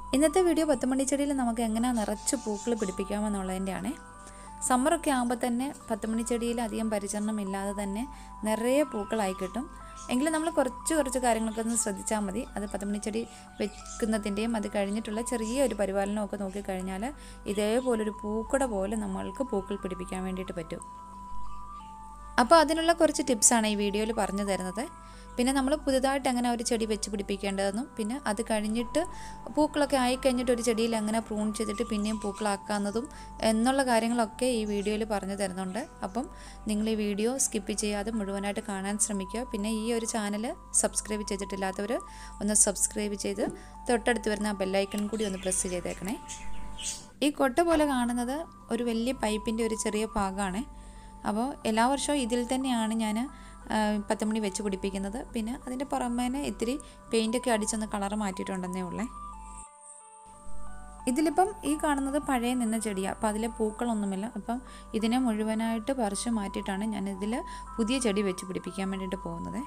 ഇന്നത്തെ വീഡിയോ പത്തുമണി ചെടിയിൽ നമുക്ക് എങ്ങനെ നിറച്ച് പൂക്കൾ പിടിപ്പിക്കാമെന്നുള്ളതിൻ്റെയാണ് സമ്മറൊക്കെ ആകുമ്പോൾ തന്നെ പത്തുമണി ചെടിയിൽ അധികം പരിചരണം ഇല്ലാതെ തന്നെ നിറയെ പൂക്കളായി കിട്ടും എങ്കിലും നമ്മൾ കുറച്ച് കുറച്ച് കാര്യങ്ങളൊക്കെ ഒന്ന് ശ്രദ്ധിച്ചാൽ മതി അത് പത്തുമണി ചെടി വെക്കുന്നതിൻ്റെയും അത് കഴിഞ്ഞിട്ടുള്ള ചെറിയ ഒരു പരിപാലനവും ഒക്കെ നോക്കിക്കഴിഞ്ഞാൽ ഇതേപോലൊരു പൂക്കുട പോലെ നമ്മൾക്ക് പൂക്കൾ പിടിപ്പിക്കാൻ വേണ്ടിയിട്ട് പറ്റും അപ്പോൾ അതിനുള്ള കുറച്ച് ടിപ്സാണ് ഈ വീഡിയോയിൽ പറഞ്ഞു തരുന്നത് പിന്നെ നമ്മൾ പുതുതായിട്ട് എങ്ങനെ ഒരു ചെടി വെച്ച് പിടിപ്പിക്കേണ്ടതെന്നും പിന്നെ അത് കഴിഞ്ഞിട്ട് പൂക്കളൊക്കെ ആയിക്കഴിഞ്ഞിട്ട് ഒരു ചെടിയിൽ എങ്ങനെ പ്രൂൺ ചെയ്തിട്ട് പിന്നെയും പൂക്കളാക്കാവുന്നതും എന്നുള്ള കാര്യങ്ങളൊക്കെ ഈ വീഡിയോയിൽ പറഞ്ഞു തരുന്നുണ്ട് അപ്പം നിങ്ങൾ ഈ വീഡിയോ സ്കിപ്പ് ചെയ്യാതെ മുഴുവനായിട്ട് കാണാൻ ശ്രമിക്കുക പിന്നെ ഈ ഒരു ചാനൽ സബ്സ്ക്രൈബ് ചെയ്തിട്ടില്ലാത്തവർ ഒന്ന് സബ്സ്ക്രൈബ് ചെയ്ത് തൊട്ടടുത്ത് വരുന്ന ആ ബെല്ലൈക്കൺ കൂടി ഒന്ന് പ്രസ് ചെയ്തേക്കണേ ഈ കൊട്ട പോലെ കാണുന്നത് ഒരു വലിയ പൈപ്പിൻ്റെ ഒരു ചെറിയ ഭാഗമാണ് അപ്പോൾ എല്ലാ വർഷവും ഇതിൽ തന്നെയാണ് ഞാൻ പത്തുമണി വെച്ച് പിടിപ്പിക്കുന്നത് പിന്നെ അതിൻ്റെ പുറമേനെ ഇത്തിരി പെയിൻ്റൊക്കെ അടിച്ചൊന്ന് കളർ മാറ്റിയിട്ടുണ്ടെന്നേ ഉള്ളേ ഇതിലിപ്പം ഈ കാണുന്നത് പഴയ നിന്ന ചെടിയാണ് അപ്പോൾ അതിലെ പൂക്കളൊന്നുമില്ല അപ്പം ഇതിനെ മുഴുവനായിട്ട് പറിച്ച് മാറ്റിയിട്ടാണ് ഞാൻ ഇതിൽ പുതിയ ചെടി വെച്ച് പിടിപ്പിക്കാൻ വേണ്ടിയിട്ട് പോകുന്നത്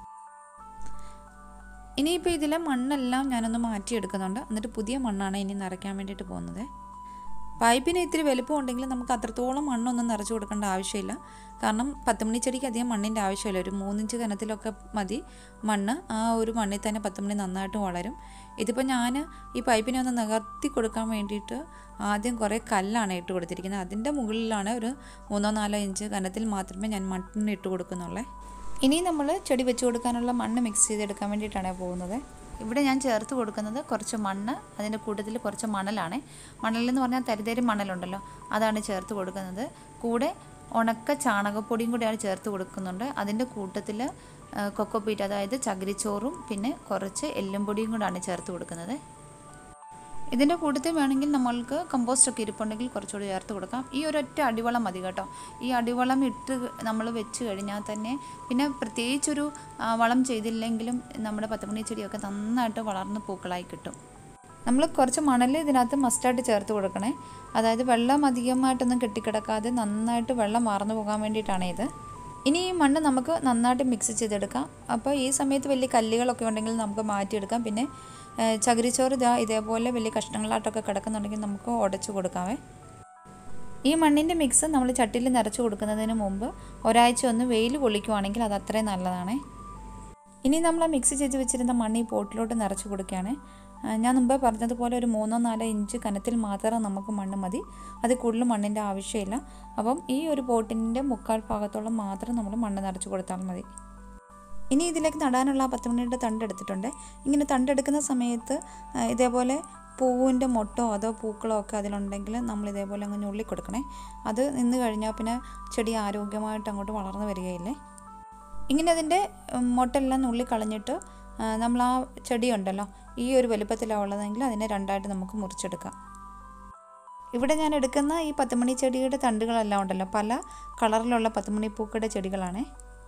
ഇനിയിപ്പോൾ ഇതിലെ മണ്ണെല്ലാം ഞാനൊന്ന് മാറ്റിയെടുക്കുന്നുണ്ട് എന്നിട്ട് പുതിയ മണ്ണാണ് ഇനി നിറയ്ക്കാൻ വേണ്ടിയിട്ട് പോകുന്നത് പൈപ്പിന് ഇത്തിരി വലുപ്പം ഉണ്ടെങ്കിൽ നമുക്ക് അത്രത്തോളം മണ്ണൊന്നും നിറച്ച് കൊടുക്കേണ്ട ആവശ്യമില്ല കാരണം പത്തുമണി ചെടിക്ക് അധികം മണ്ണിൻ്റെ ആവശ്യമില്ല ഒരു മൂന്നിഞ്ച് കനത്തിലൊക്കെ മതി മണ്ണ് ആ ഒരു മണ്ണിൽ തന്നെ പത്തുമണി നന്നായിട്ട് വളരും ഇതിപ്പോൾ ഞാൻ ഈ പൈപ്പിനെ ഒന്ന് നികർത്തി കൊടുക്കാൻ വേണ്ടിയിട്ട് ആദ്യം കുറേ കല്ലാണ് ഇട്ട് കൊടുത്തിരിക്കുന്നത് അതിൻ്റെ മുകളിലാണ് ഒരു മൂന്നോ നാലോ ഇഞ്ച് കനത്തിൽ മാത്രമേ ഞാൻ മണ്ണ് ഇട്ട് കൊടുക്കുന്നുള്ളേ ഇനി നമ്മൾ ചെടി വെച്ച് കൊടുക്കാനുള്ള മണ്ണ് മിക്സ് ചെയ്തെടുക്കാൻ വേണ്ടിയിട്ടാണ് പോകുന്നത് ഇവിടെ ഞാൻ ചേർത്ത് കൊടുക്കുന്നത് കുറച്ച് മണ്ണ് അതിൻ്റെ കൂട്ടത്തിൽ കുറച്ച് മണലാണ് മണലെന്ന് പറഞ്ഞാൽ തരിതരി മണലുണ്ടല്ലോ അതാണ് ചേർത്ത് കൊടുക്കുന്നത് കൂടെ ഉണക്ക ചാണകപ്പൊടിയും കൂടിയാണ് ചേർത്ത് കൊടുക്കുന്നുണ്ട് അതിൻ്റെ കൂട്ടത്തിൽ കൊക്കോപ്പീറ്റ് അതായത് ചകിരിച്ചോറും പിന്നെ കുറച്ച് എല്ലും പൊടിയും കൂടാണ് ചേർത്ത് കൊടുക്കുന്നത് ഇതിൻ്റെ കൂട്ടത്തിൽ വേണമെങ്കിൽ നമ്മൾക്ക് കമ്പോസ്റ്റ് ഒക്കെ ഇരിപ്പുണ്ടെങ്കിൽ കുറച്ചുകൂടി ചേർത്ത് കൊടുക്കാം ഈ ഒരൊറ്റ അടിവളം മതി കേട്ടോ ഈ അടിവളം ഇട്ട് നമ്മൾ വെച്ച് കഴിഞ്ഞാൽ തന്നെ പിന്നെ പ്രത്യേകിച്ചൊരു വളം ചെയ്തില്ലെങ്കിലും നമ്മുടെ പത്തുമണി ചെടിയൊക്കെ നന്നായിട്ട് വളർന്ന് പൂക്കളായി കിട്ടും നമ്മൾ കുറച്ച് മണൽ ഇതിനകത്ത് മസ്റ്റായിട്ട് ചേർത്ത് കൊടുക്കണേ അതായത് വെള്ളം അധികമായിട്ടൊന്നും കെട്ടിക്കിടക്കാതെ നന്നായിട്ട് വെള്ളം മാർന്നു പോകാൻ വേണ്ടിയിട്ടാണ് ഇത് ഇനി ഈ മണ്ണ് നമുക്ക് നന്നായിട്ട് മിക്സ് ചെയ്തെടുക്കാം അപ്പോൾ ഈ സമയത്ത് വലിയ കല്ലുകളൊക്കെ ഉണ്ടെങ്കിൽ നമുക്ക് മാറ്റിയെടുക്കാം പിന്നെ ചകിരിച്ചോറ് ഇതാ ഇതേപോലെ വലിയ കഷ്ണങ്ങളായിട്ടൊക്കെ കിടക്കുന്നുണ്ടെങ്കിൽ നമുക്ക് ഉടച്ചു കൊടുക്കാവേ ഈ മണ്ണിൻ്റെ മിക്സ് നമ്മൾ ചട്ടിയിൽ നിറച്ച് കൊടുക്കുന്നതിന് മുമ്പ് ഒരാഴ്ച ഒന്ന് വെയിൽ കൊള്ളിക്കുവാണെങ്കിൽ അത് അത്രയും നല്ലതാണ് ഇനി നമ്മൾ ആ മിക്സ് ചെയ്ത് വെച്ചിരുന്ന മണ്ണ് ഈ പോട്ടിലോട്ട് നിറച്ച് കൊടുക്കുകയാണ് ഞാൻ മുമ്പ് പറഞ്ഞതുപോലെ ഒരു മൂന്നോ നാലോ ഇഞ്ച് കനത്തിൽ മാത്രം നമുക്ക് മണ്ണ് മതി അത് കൂടുതൽ മണ്ണിൻ്റെ ആവശ്യമില്ല അപ്പം ഈ ഒരു പോട്ടിൻ്റെ മുക്കാൽ ഭാഗത്തോളം മാത്രം നമ്മൾ മണ്ണ് നിറച്ച് കൊടുത്താൽ മതി ഇനി ഇതിലേക്ക് നടാനുള്ള പത്തുമണിയുടെ തണ്ട് എടുത്തിട്ടുണ്ട് ഇങ്ങനെ തണ്ടെടുക്കുന്ന സമയത്ത് ഇതേപോലെ പൂവിൻ്റെ മൊട്ടോ അതോ പൂക്കളോ ഒക്കെ അതിലുണ്ടെങ്കിൽ നമ്മൾ ഇതേപോലെ അങ്ങ് ഞുള്ളി കൊടുക്കണേ അത് നിന്ന് കഴിഞ്ഞാൽ പിന്നെ ചെടി ആരോഗ്യമായിട്ട് അങ്ങോട്ട് വളർന്നു വരികയില്ലേ ഇങ്ങനെ അതിൻ്റെ മൊട്ടെല്ലാം നുള്ളി കളഞ്ഞിട്ട് നമ്മൾ ആ ചെടി ഉണ്ടല്ലോ ഈ ഒരു വലുപ്പത്തിലാണ് ഉള്ളതെങ്കിൽ അതിനെ രണ്ടായിട്ട് നമുക്ക് മുറിച്ചെടുക്കാം ഇവിടെ ഞാൻ എടുക്കുന്ന ഈ പത്തുമണി ചെടിയുടെ തണ്ടുകളെല്ലാം ഉണ്ടല്ലോ പല കളറിലുള്ള പത്തുമണി പൂക്കളുടെ ചെടികളാണേ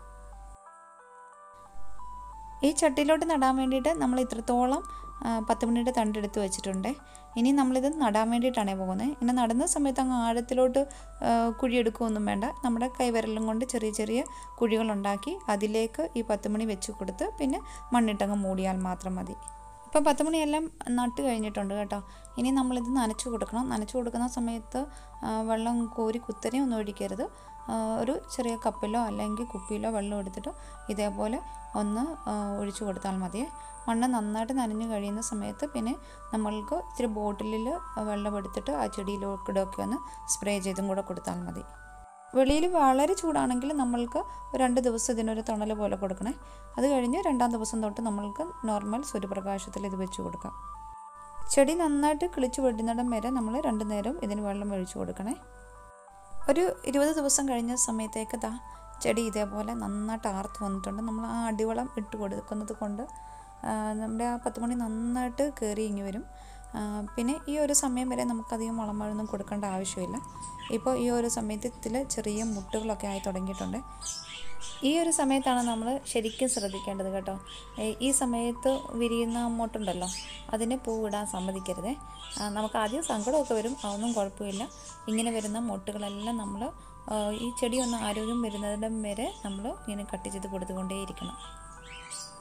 ഈ ചട്ടിയിലോട്ട് നടാൻ വേണ്ടിയിട്ട് നമ്മൾ ഇത്രത്തോളം പത്തുമണിയുടെ തണ്ടെടുത്ത് വെച്ചിട്ടുണ്ട് ഇനി നമ്മളിത് നടാൻ വേണ്ടിയിട്ടാണ് പോകുന്നത് ഇങ്ങനെ നടുന്ന സമയത്ത് അങ്ങ് ആഴത്തിലോട്ട് കുഴിയെടുക്കുകയൊന്നും വേണ്ട നമ്മുടെ കൈവിരലും കൊണ്ട് ചെറിയ ചെറിയ കുഴികളുണ്ടാക്കി അതിലേക്ക് ഈ പത്തുമണി വെച്ച് കൊടുത്ത് പിന്നെ മണ്ണിട്ടങ്ങ് മൂടിയാൽ മാത്രം മതി ഇപ്പം പത്തുമണിയെല്ലാം നട്ട് കഴിഞ്ഞിട്ടുണ്ട് കേട്ടോ ഇനി നമ്മളിത് നനച്ചു കൊടുക്കണം നനച്ചു കൊടുക്കുന്ന സമയത്ത് വെള്ളം കോരി കുത്തനെ ഒന്നും ഒഴിക്കരുത് ഒരു ചെറിയ കപ്പിലോ അല്ലെങ്കിൽ കുപ്പിയിലോ വെള്ളം എടുത്തിട്ട് ഇതേപോലെ ഒന്ന് ഒഴിച്ചു കൊടുത്താൽ മതി മണ്ണ് നന്നായിട്ട് നനഞ്ഞു കഴിയുന്ന സമയത്ത് പിന്നെ നമ്മൾക്ക് ഇത്തിരി ബോട്ടിലിൽ വെള്ളം എടുത്തിട്ട് ആ ചെടിയിലൂടെ ഒന്ന് സ്പ്രേ ചെയ്തും കൂടെ കൊടുത്താൽ മതി വെളിയിൽ വളരെ ചൂടാണെങ്കിൽ നമ്മൾക്ക് രണ്ട് ദിവസം ഇതിനൊരു തണൽ പോലെ കൊടുക്കണേ അത് കഴിഞ്ഞ് രണ്ടാം ദിവസം തൊട്ട് നമ്മൾക്ക് നോർമൽ സൂര്യപ്രകാശത്തിൽ ഇത് വെച്ച് കൊടുക്കാം ചെടി നന്നായിട്ട് കിളിച്ചു വെട്ടുന്നിടം വരെ നമ്മൾ രണ്ടു നേരം ഇതിന് വെള്ളം ഒഴിച്ചു കൊടുക്കണേ ഒരു ഇരുപത് ദിവസം കഴിഞ്ഞ സമയത്തേക്ക് ദാ ചെടി ഇതേപോലെ നന്നായിട്ട് ആർത്ത് വന്നിട്ടുണ്ട് നമ്മൾ ആ അടിവളം ഇട്ട് കൊടുക്കുന്നത് കൊണ്ട് നമ്മുടെ ആ പത്ത് മണി നന്നായിട്ട് കയറി ഇങ്ങി വരും പിന്നെ ഈ ഒരു സമയം വരെ നമുക്കധികം വളം മഴൊന്നും കൊടുക്കേണ്ട ആവശ്യമില്ല ഇപ്പോൾ ഈ ഒരു സമയത്തിൽ ചെറിയ മുട്ടുകളൊക്കെ ആയി തുടങ്ങിയിട്ടുണ്ട് ഈ ഒരു സമയത്താണ് നമ്മൾ ശരിക്കും ശ്രദ്ധിക്കേണ്ടത് കേട്ടോ ഈ സമയത്ത് വിരിയുന്ന മുട്ടുണ്ടല്ലോ അതിന് പൂവിടാൻ സമ്മതിക്കരുത് നമുക്ക് ആദ്യം സങ്കടമൊക്കെ വരും അതൊന്നും കുഴപ്പമില്ല ഇങ്ങനെ വരുന്ന മുട്ടുകളെല്ലാം നമ്മൾ ഈ ചെടി ഒന്ന് ആരോഗ്യം വരുന്നതിടം വരെ നമ്മൾ ഇങ്ങനെ കട്ട് ചെയ്ത് കൊടുത്തുകൊണ്ടേയിരിക്കണം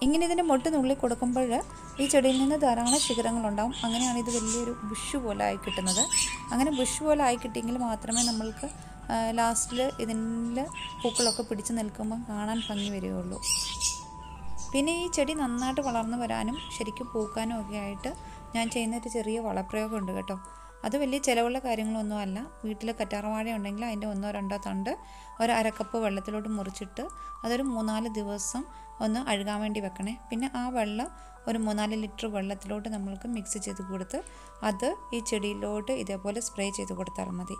ഇങ്ങനെ ഇതിൻ്റെ മൊട്ട് നുള്ളി കൊടുക്കുമ്പോൾ ഈ ചെടിയിൽ നിന്ന് ധാരാളം ശിഖരങ്ങളുണ്ടാവും അങ്ങനെയാണ് ഇത് വലിയൊരു ബുഷ് പോലെ ആയി കിട്ടുന്നത് അങ്ങനെ ബുഷ് പോലെ ആയി കിട്ടിയെങ്കിൽ മാത്രമേ നമ്മൾക്ക് ലാസ്റ്റിൽ ഇതിൽ പൂക്കളൊക്കെ പിടിച്ച് നിൽക്കുമ്പോൾ കാണാൻ ഭംഗി വരികയുള്ളൂ പിന്നെ ഈ ചെടി നന്നായിട്ട് വളർന്നു വരാനും ശരിക്കും പൂക്കാനും ഒക്കെ ആയിട്ട് ഞാൻ ചെയ്യുന്ന ഒരു ചെറിയ വളപ്രയോഗം ഉണ്ട് കേട്ടോ അത് വലിയ ചിലവുള്ള കാര്യങ്ങളൊന്നുമല്ല വീട്ടിൽ കറ്റാർവാഴ ഉണ്ടെങ്കിൽ അതിൻ്റെ ഒന്നോ രണ്ടോ തണ്ട് ഒരു അരക്കപ്പ് വെള്ളത്തിലോട്ട് മുറിച്ചിട്ട് അതൊരു മൂന്നാല് ദിവസം ഒന്ന് അഴുകാൻ വേണ്ടി വെക്കണേ പിന്നെ ആ വെള്ളം ഒരു മൂന്നാല് ലിറ്റർ വെള്ളത്തിലോട്ട് നമ്മൾക്ക് മിക്സ് ചെയ്ത് കൊടുത്ത് അത് ഈ ചെടിയിലോട്ട് ഇതേപോലെ സ്പ്രേ ചെയ്ത് കൊടുത്താൽ മതി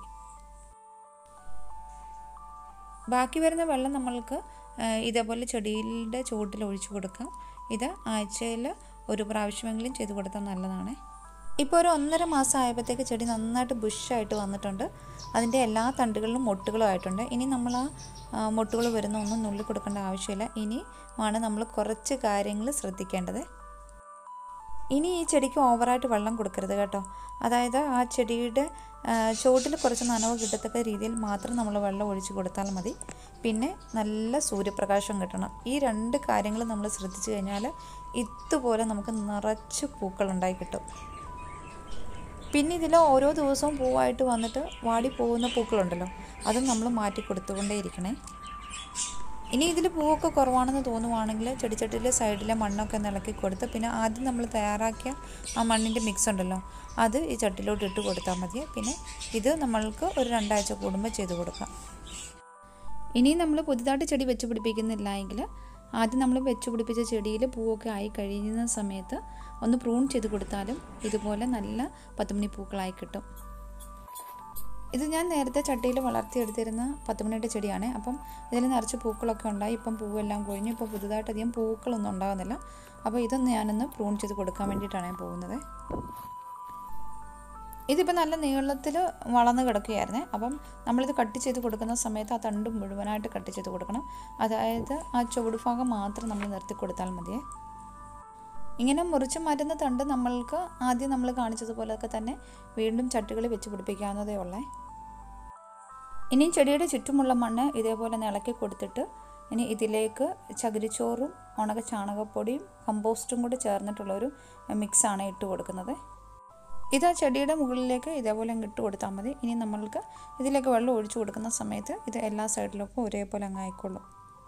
ബാക്കി വരുന്ന വെള്ളം നമ്മൾക്ക് ഇതേപോലെ ചെടിയുടെ ചുവട്ടിൽ ഒഴിച്ചു കൊടുക്കാം ഇത് ആഴ്ചയിൽ ഒരു പ്രാവശ്യമെങ്കിലും ചെയ്ത് കൊടുത്താൽ നല്ലതാണ് ഇപ്പോൾ ഒരു ഒന്നര മാസം ആയപ്പോഴത്തേക്ക് ചെടി നന്നായിട്ട് ബുഷായിട്ട് വന്നിട്ടുണ്ട് അതിൻ്റെ എല്ലാ തണ്ടുകളിലും മൊട്ടുകളും ആയിട്ടുണ്ട് ഇനി നമ്മൾ ആ മൊട്ടുകൾ വരുന്ന ഒന്നും നുള്ളി കൊടുക്കേണ്ട ആവശ്യമില്ല ഇനി ആണ് നമ്മൾ കുറച്ച് കാര്യങ്ങൾ ശ്രദ്ധിക്കേണ്ടത് ഇനി ഈ ചെടിക്ക് ഓവറായിട്ട് വെള്ളം കൊടുക്കരുത് കേട്ടോ അതായത് ആ ചെടിയുടെ ചുവട്ടിൽ കുറച്ച് നനവ് കിട്ടത്തക്ക രീതിയിൽ മാത്രം നമ്മൾ വെള്ളം ഒഴിച്ച് കൊടുത്താൽ മതി പിന്നെ നല്ല സൂര്യപ്രകാശം കിട്ടണം ഈ രണ്ട് കാര്യങ്ങൾ നമ്മൾ ശ്രദ്ധിച്ചു കഴിഞ്ഞാൽ ഇതുപോലെ നമുക്ക് നിറച്ച് പൂക്കൾ ഉണ്ടായി കിട്ടും പിന്നെ ഇതിൽ ഓരോ ദിവസവും പൂവായിട്ട് വന്നിട്ട് വാടി പോകുന്ന പൂക്കളുണ്ടല്ലോ അതും നമ്മൾ മാറ്റി കൊടുത്തുകൊണ്ടേ ഇരിക്കണേ ഇനി ഇതിൽ പൂവൊക്കെ കുറവാണെന്ന് തോന്നുവാണെങ്കിൽ ചെടിച്ചട്ടിയിലെ സൈഡിലെ മണ്ണൊക്കെ ഒന്ന് ഇളക്കി കൊടുത്ത് പിന്നെ ആദ്യം നമ്മൾ തയ്യാറാക്കിയ ആ മണ്ണിൻ്റെ മിക്സ് ഉണ്ടല്ലോ അത് ഈ ചട്ടിയിലോട്ട് ഇട്ട് കൊടുത്താൽ മതി പിന്നെ ഇത് നമ്മൾക്ക് ഒരു രണ്ടാഴ്ച കൂടുമ്പോൾ ചെയ്ത് കൊടുക്കാം ഇനി നമ്മൾ പുതുതായിട്ട് ചെടി വെച്ച് പിടിപ്പിക്കുന്നില്ല എങ്കിൽ ആദ്യം നമ്മൾ വെച്ച് പിടിപ്പിച്ച ചെടിയിൽ പൂവൊക്കെ ആയി കഴിയുന്ന സമയത്ത് ഒന്ന് പ്രൂൺ ചെയ്ത് കൊടുത്താലും ഇതുപോലെ നല്ല പത്തുമണി പൂക്കളായി കിട്ടും ഇത് ഞാൻ നേരത്തെ ചട്ടിയിൽ വളർത്തിയെടുത്തിരുന്ന പത്തുമണിയുടെ ചെടിയാണ് അപ്പം ഇതിൽ നിറച്ച് പൂക്കളൊക്കെ ഉണ്ടായി ഇപ്പം പൂവെല്ലാം കൊഴിഞ്ഞു ഇപ്പോൾ പുതുതായിട്ട് അധികം പൂക്കളൊന്നും ഉണ്ടാകുന്നില്ല അപ്പോൾ ഇതൊന്ന് ഞാനൊന്ന് പ്രൂൺ ചെയ്ത് കൊടുക്കാൻ വേണ്ടിയിട്ടാണ് ഞാൻ പോകുന്നത് ഇതിപ്പോൾ നല്ല നീളത്തിൽ വളർന്ന് കിടക്കുകയായിരുന്നേ അപ്പം നമ്മളിത് കട്ട് ചെയ്ത് കൊടുക്കുന്ന സമയത്ത് ആ തണ്ട് മുഴുവനായിട്ട് കട്ട് ചെയ്ത് കൊടുക്കണം അതായത് ആ ചുവട് ഭാഗം മാത്രം നമ്മൾ നിർത്തി കൊടുത്താൽ മതിയേ ഇങ്ങനെ മുറിച്ച് മാറ്റുന്ന തണ്ട് നമ്മൾക്ക് ആദ്യം നമ്മൾ കാണിച്ചതുപോലെയൊക്കെ തന്നെ വീണ്ടും ചട്ടുകളിൽ വെച്ച് പിടിപ്പിക്കാവുന്നതേ ഉള്ളേ ഇനി ചെടിയുടെ ചുറ്റുമുള്ള മണ്ണ് ഇതേപോലെ ഇളക്കി കൊടുത്തിട്ട് ഇനി ഇതിലേക്ക് ചകിരിച്ചോറും ഉണക്ക ചാണകപ്പൊടിയും കമ്പോസ്റ്റും കൂടി ചേർന്നിട്ടുള്ളൊരു മിക്സാണ് ഇട്ട് കൊടുക്കുന്നത് ഇത് ആ ചെടിയുടെ മുകളിലേക്ക് ഇതേപോലെ അങ്ങ് ഇട്ട് കൊടുത്താൽ മതി ഇനി നമ്മൾക്ക് ഇതിലേക്ക് വെള്ളം ഒഴിച്ചു കൊടുക്കുന്ന സമയത്ത് ഇത് എല്ലാ സൈഡിലേക്കും ഒരേപോലെ അങ്ങ് ആയിക്കോളും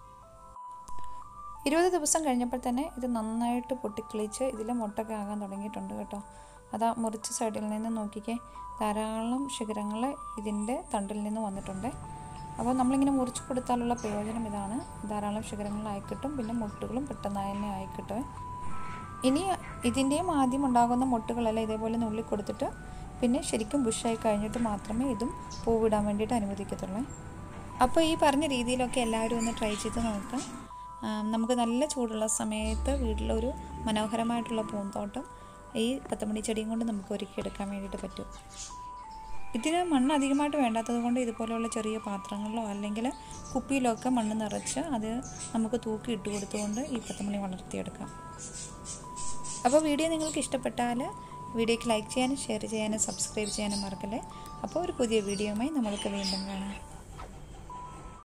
ഇരുപത് ദിവസം കഴിഞ്ഞപ്പോൾ തന്നെ ഇത് നന്നായിട്ട് പൊട്ടിക്കിളിച്ച് ഇതിൽ മുട്ടൊക്കെ ആകാൻ തുടങ്ങിയിട്ടുണ്ട് കേട്ടോ അതാ മുറിച്ച സൈഡിൽ നിന്ന് നോക്കിക്കേ ധാരാളം ശിഖരങ്ങൾ ഇതിൻ്റെ തണ്ടിൽ നിന്ന് വന്നിട്ടുണ്ട് അപ്പോൾ നമ്മളിങ്ങനെ മുറിച്ച് കൊടുത്താലുള്ള പ്രയോജനം ഇതാണ് ധാരാളം ശിഖരങ്ങളായി കിട്ടും പിന്നെ മുട്ടുകളും പെട്ടെന്ന് തന്നെ ആയി കിട്ടും ഇനി ഇതിൻ്റെയും ആദ്യം ഉണ്ടാകുന്ന മുട്ടുകളെല്ലാം ഇതേപോലെ നുള്ളി കൊടുത്തിട്ട് പിന്നെ ശരിക്കും ബുഷായി കഴിഞ്ഞിട്ട് മാത്രമേ ഇതും പൂവിടാൻ വേണ്ടിയിട്ട് അനുവദിക്കത്തുള്ളൂ അപ്പോൾ ഈ പറഞ്ഞ രീതിയിലൊക്കെ എല്ലാവരും ഒന്ന് ട്രൈ ചെയ്ത് നോക്കാം നമുക്ക് നല്ല ചൂടുള്ള സമയത്ത് വീട്ടിലൊരു മനോഹരമായിട്ടുള്ള പൂന്തോട്ടം ഈ പത്തുമണി ചെടിയും കൊണ്ട് നമുക്ക് ഒരുക്കിയെടുക്കാൻ വേണ്ടിയിട്ട് പറ്റും ഇതിന് മണ്ണ് അധികമായിട്ട് വേണ്ടാത്തത് കൊണ്ട് ഇതുപോലെയുള്ള ചെറിയ പാത്രങ്ങളിലോ അല്ലെങ്കിൽ കുപ്പിയിലോ ഒക്കെ മണ്ണ് നിറച്ച് അത് നമുക്ക് തൂക്കി ഇട്ട് കൊടുത്തുകൊണ്ട് ഈ പത്തുമണി വളർത്തിയെടുക്കാം അപ്പോൾ വീഡിയോ നിങ്ങൾക്ക് ഇഷ്ടപ്പെട്ടാൽ വീഡിയോക്ക് ലൈക്ക് ചെയ്യാനും ഷെയർ ചെയ്യാനും സബ്സ്ക്രൈബ് ചെയ്യാനും മറക്കല്ലേ അപ്പോൾ ഒരു പുതിയ വീഡിയോയുമായി നമ്മൾക്ക് വീണ്ടും കാണാം